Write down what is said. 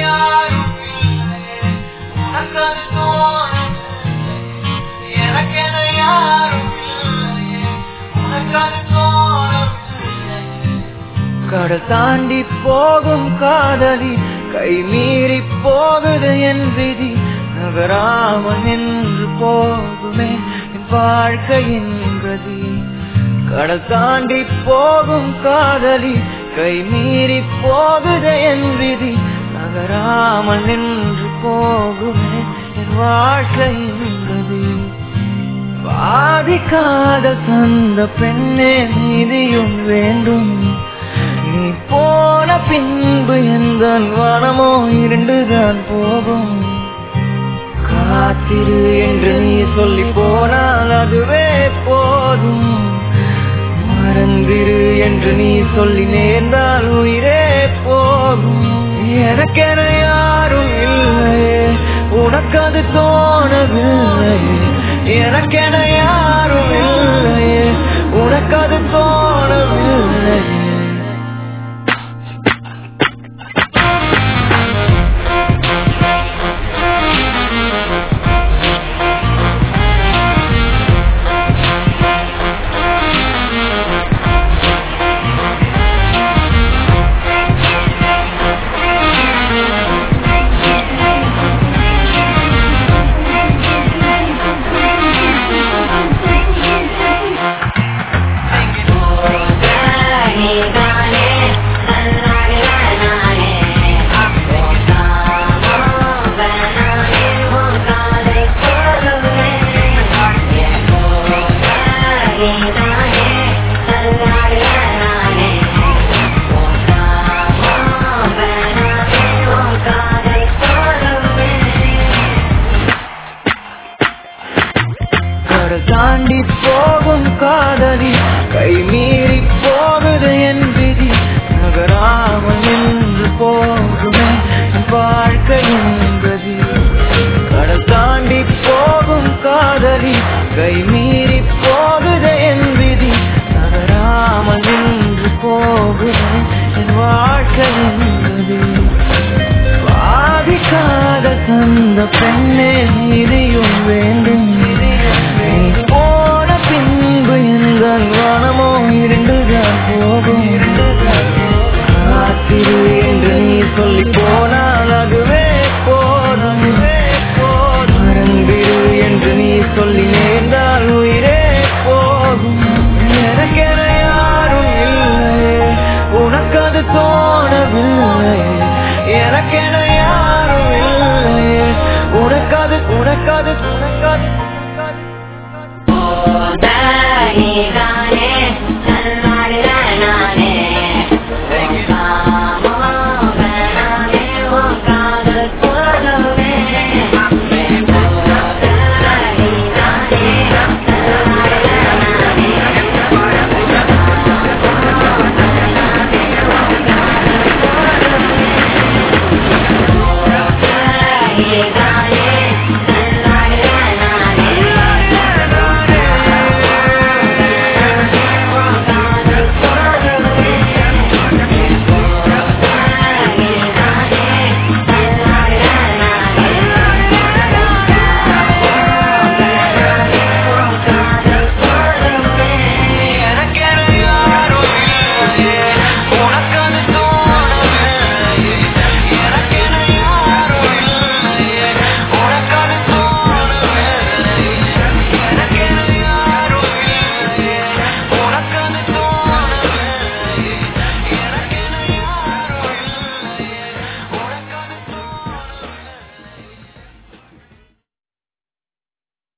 யாரும் இல்லையே உனக்கு அது தோணவில்லையே எனக்கென யாரும் இல்லையே உனக்கு அது தோணவில்லையே கடல் தாண்டி போகும் காதலி கை மீறி போகுது என் விதி நகராமல் நின்று போகுமே என் வாழ்க்கையின் கதி கடல் தாண்டி போகும் காதலி கை மீறி போகுது என் விதி நகராமல் நின்று போகுமே என் வாழ்க்கையின் கதி பாதிக்காத தந்த பெண்ணே நீதியும் வேண்டும் நீ போன பின்பு எந்த வனமோ இருண்டுதான் போகும் காத்திரு என்று நீ சொல்லி போனால் அதுவே போதும் மறந்திரு என்று நீ சொல்லி நேர்ந்தால் உயிரே போகும் எனக்கென யாரும் இல்லையே உனக்கு அது தோணவில்லையே எனக்கென யாரும் இல்லையே உனக்கு அது தோணவில்லையே கடல் தாண்டி போகும் காதலி கை மீறி போகுது என் விதி நகராமல் நின்று போகுமே என் வாழ்க்கையின் கதி கடல் தாண்டி போகும் காதலி கை மீறி போகுது என் விதி நகராமல் நின்று போகுமே என் வாழ்க்கையின் கதி பாதிக்காத தந்த பெண்ணே நீதியும் வேண்டும் நீ போன பின்பு எந்த வனமோ இருண்டுதான் போகும் காத்திரு என்று நீ சொல்லி போனால் அதுவே